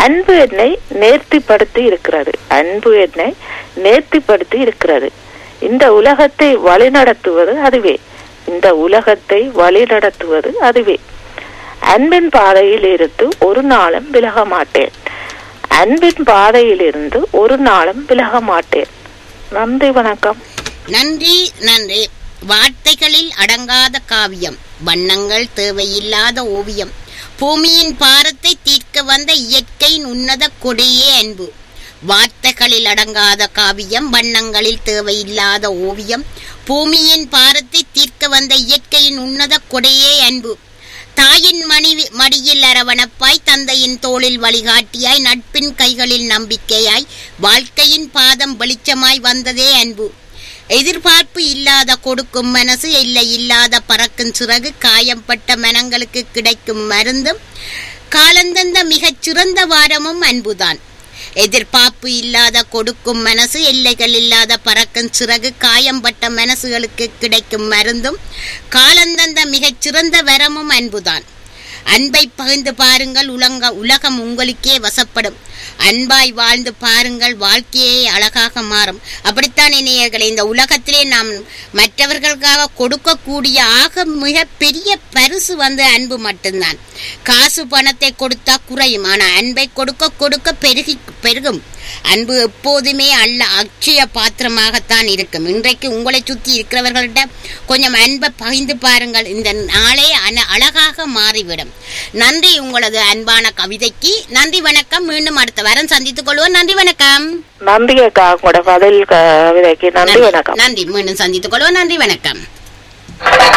அன்பு என்னை நேர்த்திப்படுத்தி இருக்கிறது அன்பு என்னை நேர்த்திப்படுத்தி இருக்கிறது இந்த உலகத்தை வழிநடத்துவது அதுவே இந்த உலகத்தை வழிநடத்துவது அதுவே அன்பின் பாதையில் இருந்து ஒரு நாளும் விலக மாட்டேன் அன்பின் பாதையில் இருந்து ஒரு நாளும் விலக மாட்டேன் நன்றி வணக்கம் நன்றி நன்றி வார்த்தைகளில் அடங்காத காவியம் வண்ணங்கள் தேவையில்லாத ஓவியம் பூமியின் பாரத்தை தீர்க்க வந்த இயற்கையின் உன்னத கொடையே அன்பு வார்த்தைகளில் அடங்காத காவியம் வண்ணங்களில் தேவையில்லாத ஓவியம் பூமியின் பாரத்தை தீர்க்க வந்த இயற்கையின் உன்னத கொடையே அன்பு தாயின் மணி மடியில் அரவணப்பாய் தந்தையின் தோளில் வழிகாட்டியாய் நட்பின் கைகளில் நம்பிக்கையாய் வாழ்க்கையின் பாதம் வெளிச்சமாய் வந்ததே அன்பு எதிர்பார்ப்பு இல்லாத கொடுக்கும் மனசு எல்லை இல்லாத பறக்கும் சிறகு காயம்பட்ட மனங்களுக்கு கிடைக்கும் மருந்தும் காலந்தந்த மிகச் சிறந்த வாரமும் அன்புதான் எதிர்பார்ப்பு இல்லாத கொடுக்கும் மனசு எல்லைகள் இல்லாத பறக்கும் சிறகு காயம்பட்ட மனசுகளுக்கு கிடைக்கும் மருந்தும் காலந்தந்த மிகச் சிறந்த வரமும் அன்புதான் அன்பை பகிர்ந்து பாருங்கள் உலங்க உலகம் உங்களுக்கே வசப்படும் அன்பாய் வாழ்ந்து பாருங்கள் வாழ்க்கையே அழகாக மாறும் அப்படித்தான் இணையர்களே இந்த உலகத்திலே நாம் மற்றவர்களுக்காக கொடுக்கக்கூடிய ஆக மிக பெரிய பரிசு வந்து அன்பு மட்டும்தான் காசு பணத்தை கொடுத்தா குறையும் ஆனா அன்பை கொடுக்க கொடுக்க பெருகி பெருகும் அன்பு எப்போதுமே அல்ல அக்ஷய பாத்திரமாகத்தான் இருக்கும் இன்றைக்கு உங்களை சுத்தி இருக்கிறவர்கள்ட்ட கொஞ்சம் அன்பை பகிர்ந்து பாருங்கள் இந்த நாளே அன- அழகாக மாறிவிடும் நன்றி உங்களது அன்பான கவிதைக்கு நன்றி வணக்கம் மீண்டும் அடுத்த வாரம் சந்தித்துக் கொள்வோம் நன்றி வணக்கம் நன்றி அக்கா உங்களோட பதில் கவிதைக்கு நன்றி வணக்கம் நன்றி மீண்டும் சந்தித்துக் கொள்வோம் நன்றி வணக்கம்